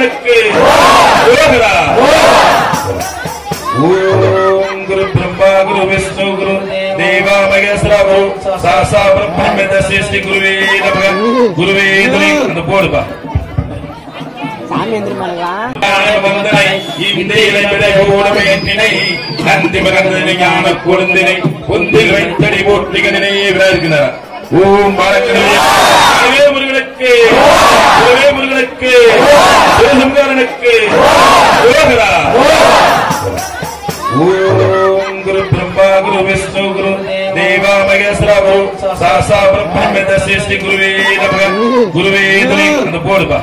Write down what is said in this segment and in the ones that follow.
முருகனுக்கு ரோகரா. ஓம் குரு பிரம்மா குரு விஷ்ணு குரு தேவா மகேஸ்வர குரு சாசா பிரம்மேத சிருஷ்டி குருவே நமக குருவே துணை அந்த போடுப்பா சாமி எந்திரமானுங்களா வந்தனை இந்த இளைஞரை ஓடமையினை நந்தி மகந்தனை ஞான குழந்தினை பொந்தில் வைத்தடி போற்றிகனை இருக்கிறார் ஓம் பாலக்கனவே குருவே முருகனுக்கு குருவே முருகனுக்கு சிவசங்காரனுக்கு ரோகரா. ஓம் குரு பிரம்மா குரு விஷ்ணு குரு தேவா மகேஸ்வர குரு சாசா பிரம்மேத சிருஷ்டி குருவே நமக குருவே துணை அந்த போடுப்பா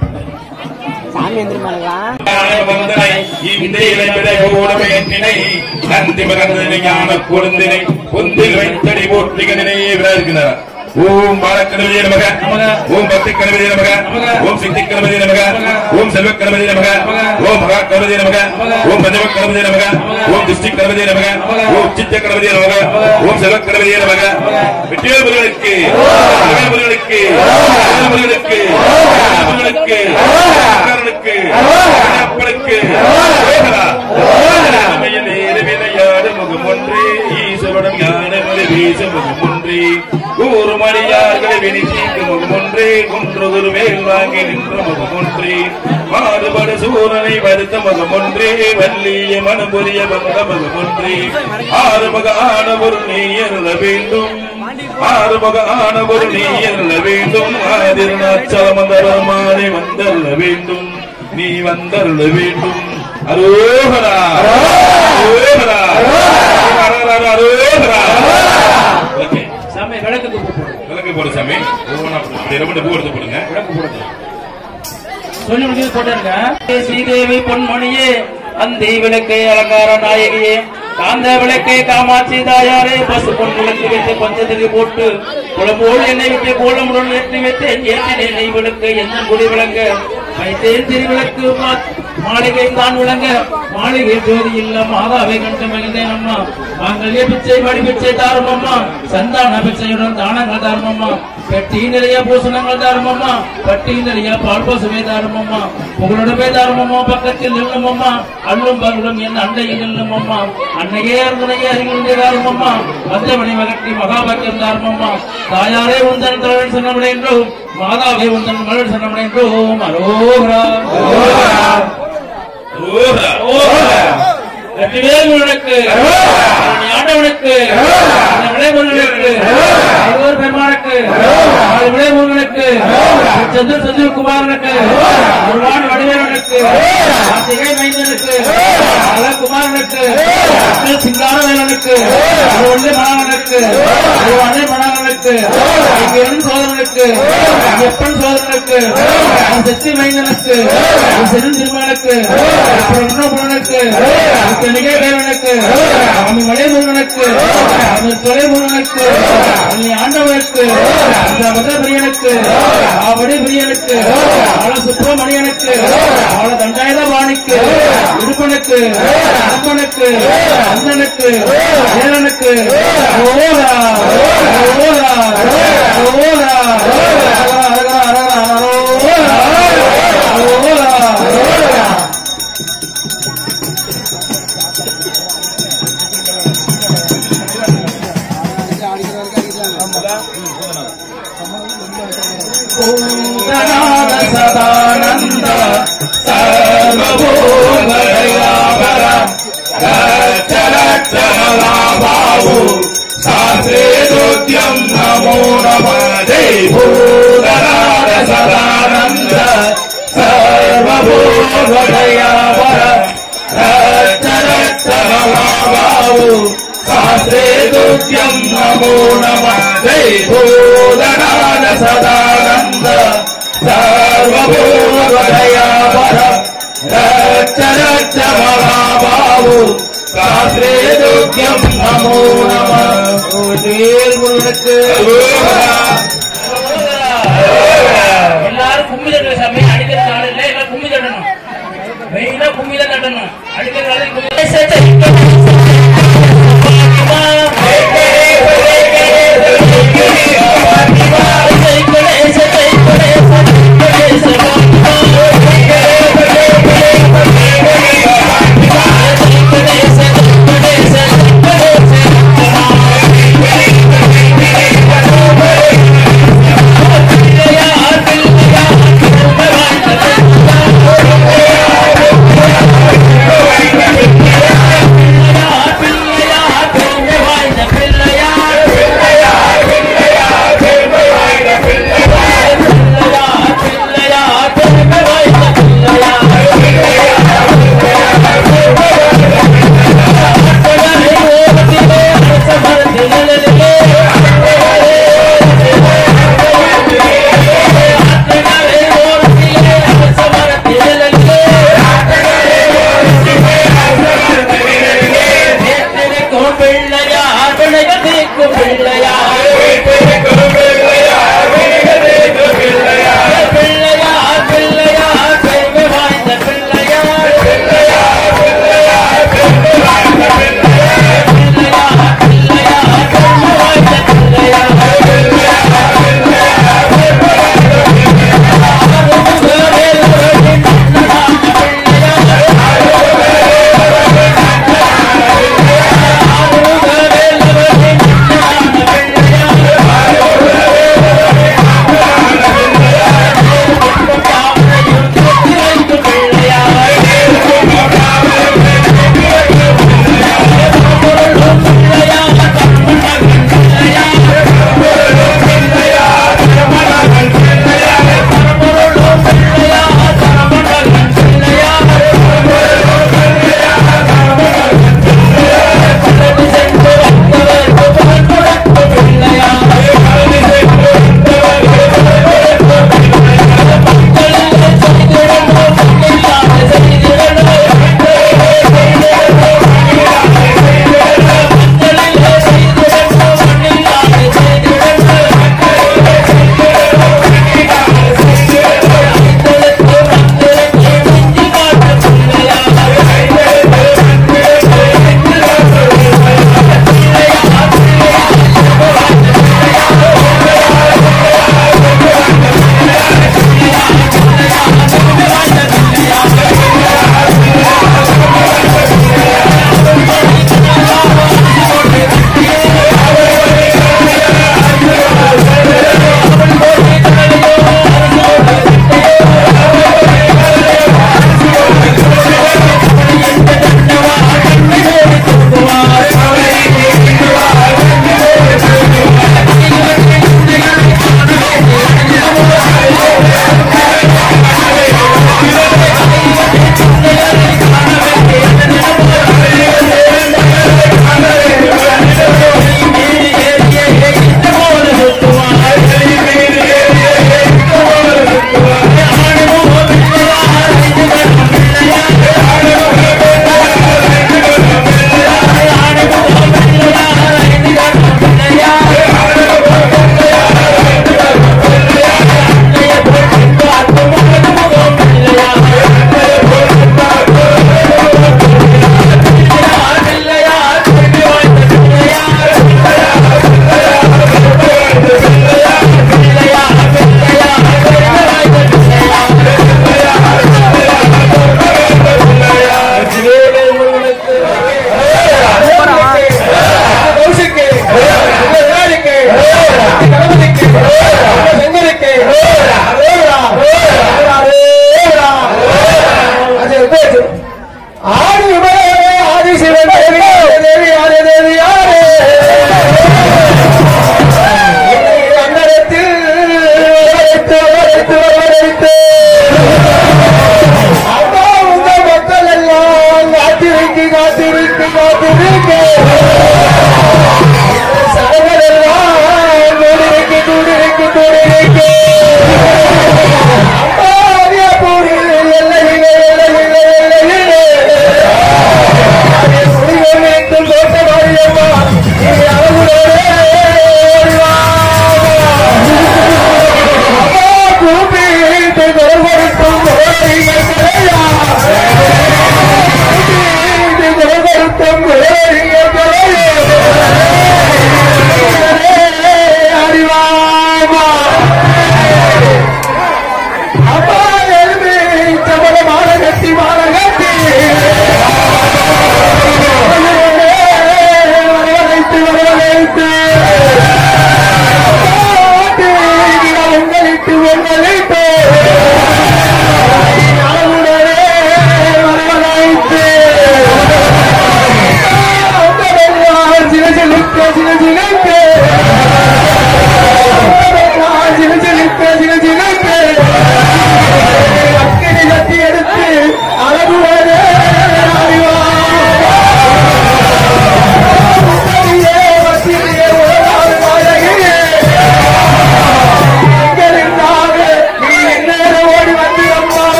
சாமி எந்திரமானுங்களா வந்தனை இந்த இளைஞரை ஓடமையினை நந்தி மகந்தனை ஞான குழந்தினை பொந்தில் வைத்தடி போற்றிகனை இருக்கிறார் ஓம் பாலக்கணபதி நமக ஓம் பக்தி கணபதி நமக ஓம் சித்தி கணபதி நமக ஓம் செல்வ கணபதி நமக ஓம் மகா கணபதி நமக ஓம் பஞ்சம கணபதி நமக ஓம் திருஷ்டி கணபதி நமக ஓம் சித்த கணபதி நமக ஓம் செல்வ கணபதி நமக வெற்றிவேல் முருகனுக்கு வெற்றிவேல் முருகனுக்கு வெற்றிவேல் முருகனுக்கு வெற்றிவேல் முருகனுக்கு சங்கரனுக்கு அப்பனுக்கு ரோகரா. உண்மையில் விளையாடு முகம் ஒன்றே ஈஸ்வரன் ஞான மொழி வீச முகம் ஒன்றே ஊர் மணியார்களை வினித்தீக்கு முகம் ஒன்றே குன்று குருவேல் வாங்கி நின்ற முகம் ஒன்றே மாறுபடு சூரனை வருத்த முகம் ஒன்றே வள்ளிய மனபுரிய வந்த முகம் ஒன்றே ஆறுமுக ஆனவர் நீ எருள வேண்டும் ஆறுமுக ஆனவர் நீ எருள வேண்டும் ஆதிருநாச்சலமந்தரமானை வந்தருள வேண்டும் நீ வந்தருள வேண்டும் அரோகரா அரோகரா அரோகரா அரோகரா ஓகே சாமி விளக்குக்கு கூப்பிடுறோம் விளக்கு போடு சாமி ஒவ்வொன்றா போடு. அப்படி ரெண்டு பூ எடுத்து போடுங்க விளக்கு போடுங்க சொல்லி முடிஞ்சது போட்டாருங்க ஸ்ரீதேவி பொன்மணியே அந்தி விளக்கை அலங்கார நாயகியே காந்த விளக்கை காமாட்சி தாயாரே பசு பொன் விளக்கு வைத்து பஞ்சத்திற்கு போட்டு குளம்போடு எண்ணெய் விட்டு கோலமுடன் ஏற்றி வைத்து ஏற்றினேன் நெய் விளக்கு என்ன குடி விளங்க வைத்தேன் திருவிளக்கு மா- மாளிகை தான் விளங்க மாளிகை ஜோதி இல்ல மாதாவை கண்டு மகிழ்ந்தேன் அம்மா மாங்கல்ய பிச்சை மடி பிச்சை தாரும் அம்மா சந்தான பிச்சையுடன் தானங்கள் தாரும் அம்மா பெட்டி நிறைய பூசணங்கள் தாரும் அம்மா பட்டி நிறைய பால் பசுமை தாரும் அம்மா புகழுடமே தாரும் அம்மா பக்கத்தில் நில்லும் அம்மா அள்ளும் பகலும் என் அண்டையில் நில்லும் அம்மா அன்னையே அருணையே அருகில் தாரும் அம்மா மத்தியமணி மகட்டி மகாபாக்கியம் தாரும் அம்மா தாயாரே உந்தன் தழல் சொன்னவளே என்றும் மாதாவே உந்தன் மலர் சொன்னவளே என்றும் அரோகரா அரோகரா வெற்றிவேல் முருகனுக்கு ஆண்டவனுக்கு விளைமுருகனுக்கு ஐவர் பெருமானுக்கு ஆறு விளைமுருகனுக்கு சந்திர சந்திரகுமாரனுக்கு முருகான் வடிவேலனுக்கு கார்த்திகை மைந்தனுக்கு அழகுமாரனுக்கு சிங்காரவேலனுக்கு ஒன்று மணவனுக்கு அண்ணை மணவனுக்கு ஐக்கியன் சோதரனுக்கு எப்பன் சோதரனுக்கு சக்தி மைந்தனுக்கு செல்லும் திருமணனுக்கு புலனுக்கு நிகழ வேலனுக்கு அம்மி மலை முருகனுக்கு அம்மி தொலை முருகனுக்கு அம்மி ஆண்டவனுக்கு அந்த மத பிரியனுக்கு ஆவடி பிரியனுக்கு அவள சுப்பிரமணியனுக்கு அவள தண்டாயுத வாணிக்கு இருப்பனுக்கு அம்மனுக்கு அண்ணனுக்கு வேலனுக்கு ஓரா ஓரா ஓரா ஓரா பூதநாத சதானந்த சர்வபூதயாபர கச்சரச்சரலாபாவு சாஸ்ரேதோத்யம் நமோ நம ஜெய் பூதநாத சதானந்த சர்வபூதயாபர கச்சரச்சரலாபாவு சாஸ்ரேதோத்யம் நமோ நம ஜெய் பூதநாத சதானந்த சர்வபூதயாபர ரச்ச ரச்ச மகாபாவு சாஸ்ரேதோக்கியம் நமோ நம முருகனுக்கு எல்லாரும் கும்மி தட்டுற சாமி அடிக்கிற நாள் இல்ல எல்லாம் கும்மி தட்டணும் வெயிலா கும்மி தான் தட்டணும் அடிக்கிற நாள் கும்மி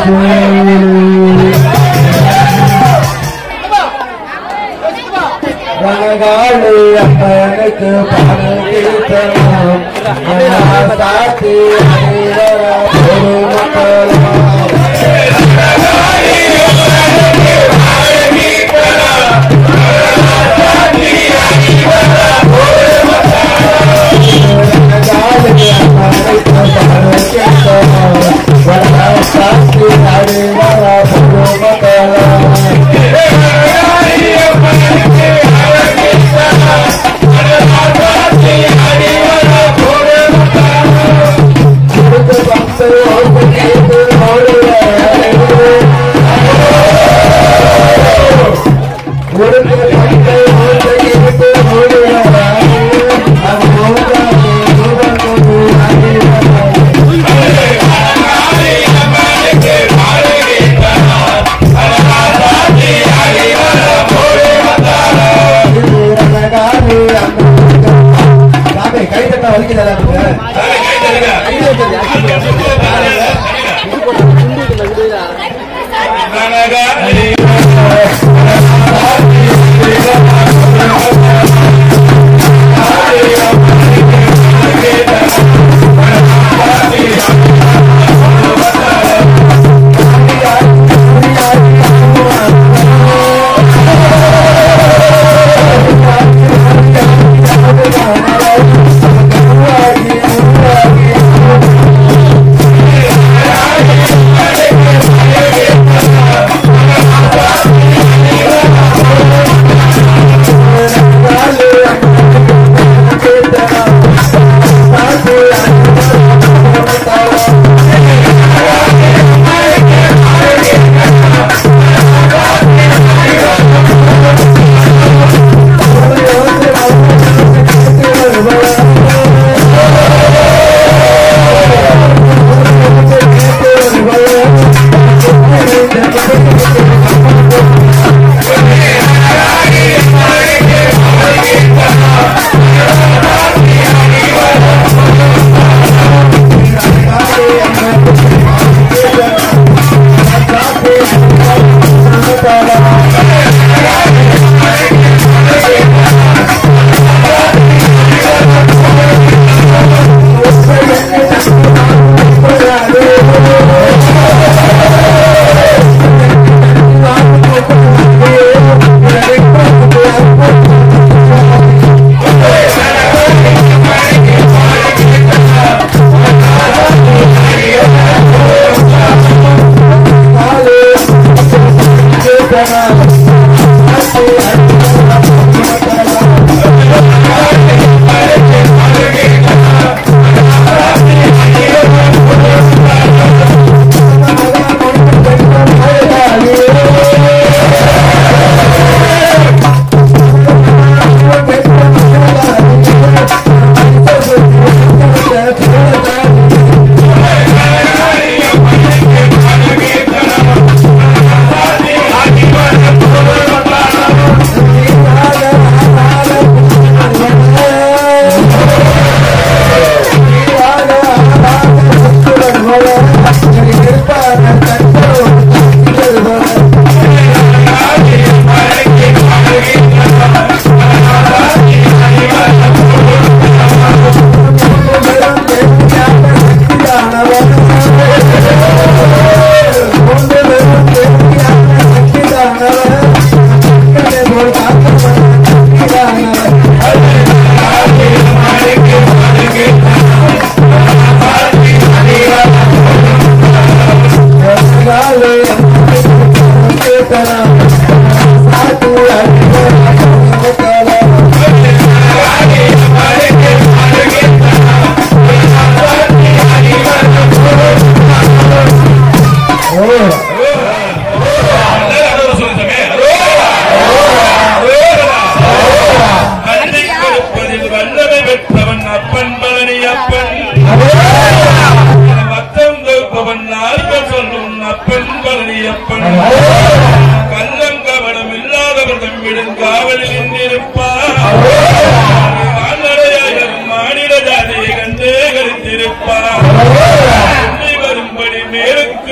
வனகாளி அம்மனுக்கு பாடல் கீர்த்தனம் சாத்தி பொதுமக்களா கை தட்டா வலிக்கிறதா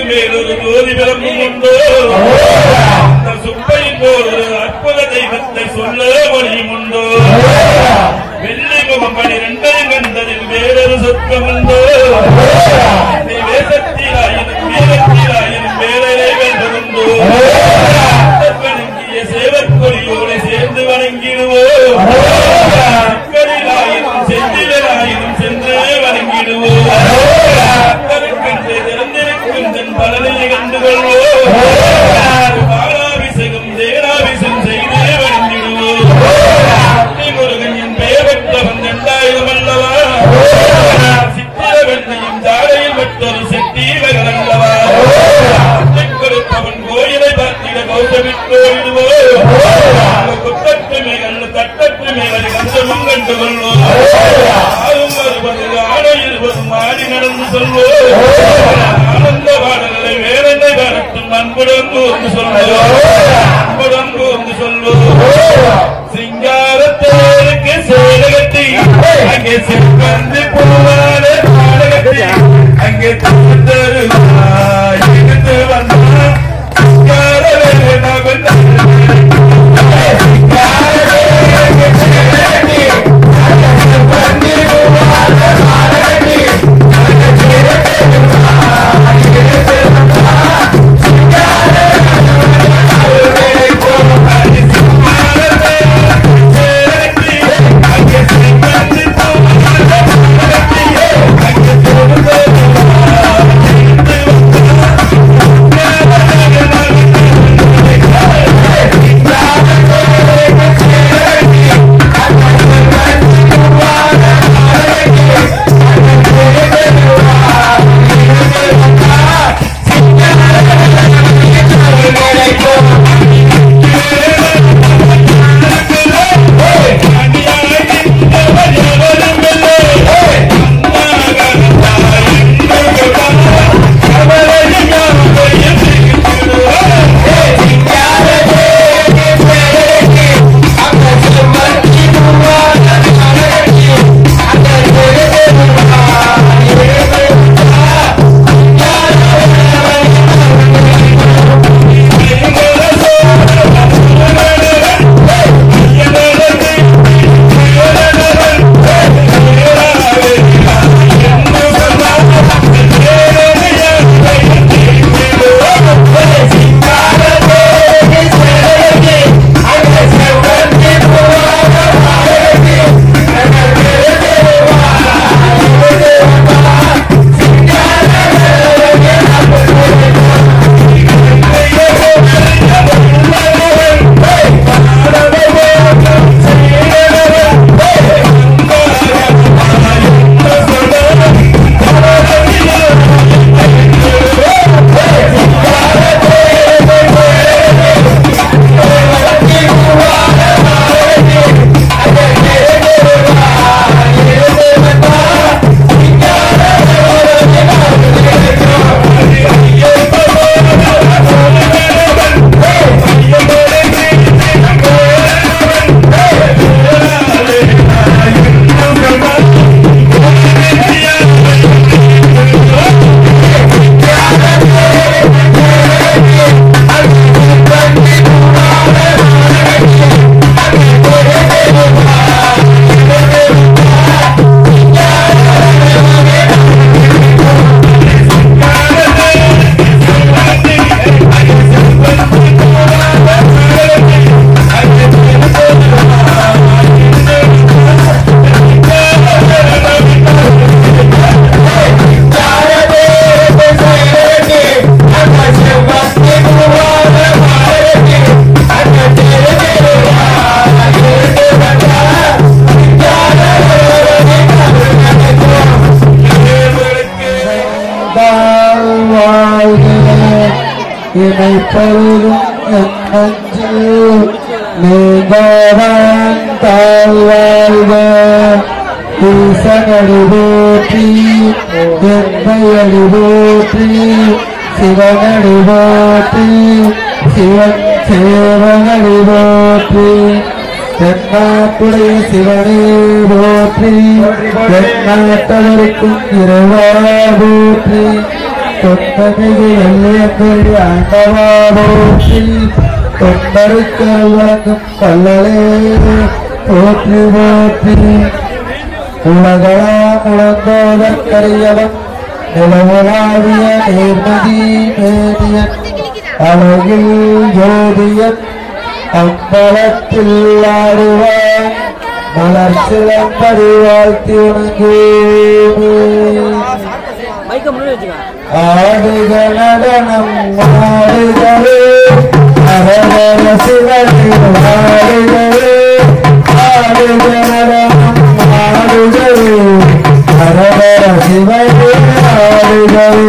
சுடருக்கு மேலொரு ஜோதி விளம்பும் உண்டோ அந்த சுப்பையின் போல் ஒரு அற்புத தெய்வத்தை சொல்ல வழியும் உண்டோ வெள்ளி முகம் பனிரெண்டையும் கண்டதில் வேறொரு சொற்கம் உண்டோ நீ வேசத்திலாயினும் வீரத்திலாயினும் வேறரை வென்றதுண்டோ வணங்கிய சேவற்கொடியோடு சேர்ந்து வணங்கிடுவோம் மக்களிலாயினும் செந்திலாயினும் சென்று வணங்கிடுவோம் கருக்கன்று திறந்திருக்கும் தன் பலனை கண்டு கொள்வோம் பாலாபிஷேகம் தேனாபிஷேகம் செய்து வணங்கிடுவோம் முருகன் என் பெயர் பெற்றவன் இரண்டாயிரம் அல்லவா சித்திர வெண்ணையும் தாரையில் வெட்டொரு செட்டி மகன் அல்லவா கொடுப்பவன் கோயிலை பார்த்திட கௌதமிட்டு விடுவோம் குத்தட்டு மேல் தட்டட்டு மேல் கந்தமும் கண்டு கொள்வோம் ஆளும் வருவது ஆடை இருவதும் ஆடி நடந்து சொல்வோம் ஆனந்த பாடல்களை வேறென்னை பாடட்டும் அன்புடன் கூர்ந்து சொல்வோம் அன்புடன் கூர்ந்து சொல்வோம் சிங்காரத்தேருக்கு சேலகத்தி அங்கே செவ்வந்து பூவான பாடகத்தி அங்கே தருவாய் இருந்து வந்தா சிங்காரவேலு நகர்ந்த இணைப்பொழுதும் என் நெஞ்சில் நீங்களான் தாழ்வாழ்க ஈசனடி போற்றி எந்தையடி போற்றி சிவனடி போற்றி சிவன் சேவனடி போற்றி தென்னாட்டுடைய சிவனே போற்றி தென்னாட்டவருக்கும் இறைவா போற்றி தொண்டமிகு வெள்ளியங்குடி ஆண்டவா போற்றி தொண்டருக்கு வழங்கும் கல்லலே போற்றி போற்றி உலகளா உலகோதற்கரியவன் நிலவுலாவிய நேர்மதி மேனியன் அழகில் ஜோதியன் அம்பலத்தில் ஆடுவான் மலர் சிலம்படி வாழ்த்தி உணங்கு மைக்க முன்னாடி வச்சுக்கோ ஆடுக நடனம் ஆடுகளே அரவர சிவனே ஆடுகளே ஆடுக நடனம் ஆடுகளே அரவர சிவனே ஆடுகளே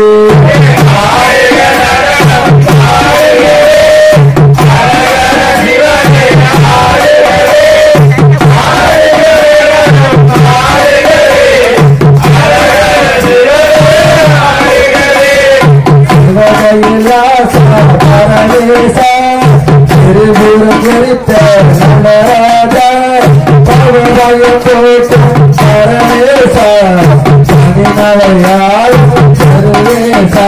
சிவகையிலாசா பரதேசா திருபுரம் குறித்த நடராஜா பருவயம் போட்டும் பரதேசா மணிமலையாளும் சர்வேசா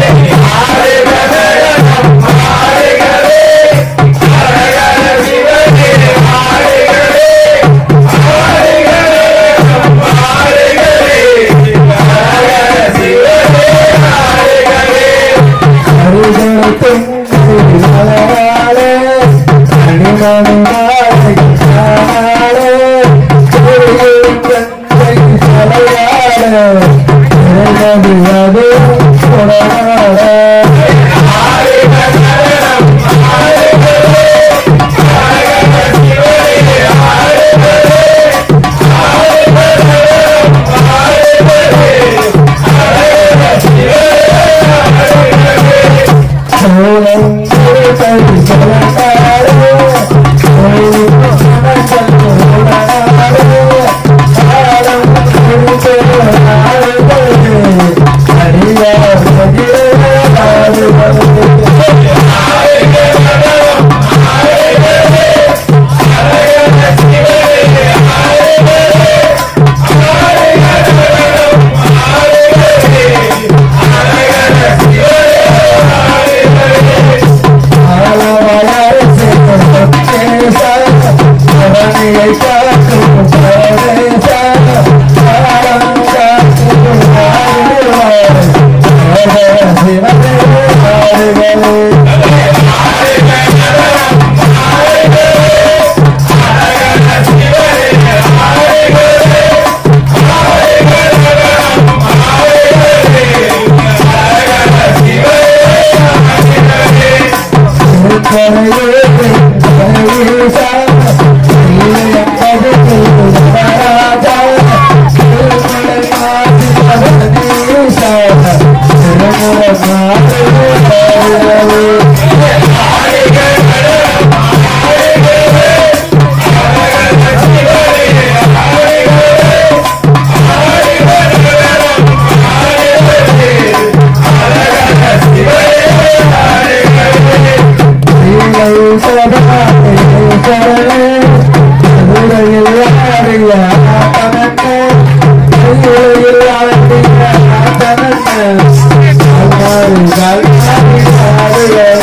அருகருத்தும் மலையாளே மணிமணி மாலை காணாளே திருவிழம் கங்கை தலையாளே இறைவனது அது உணராளே Yeah.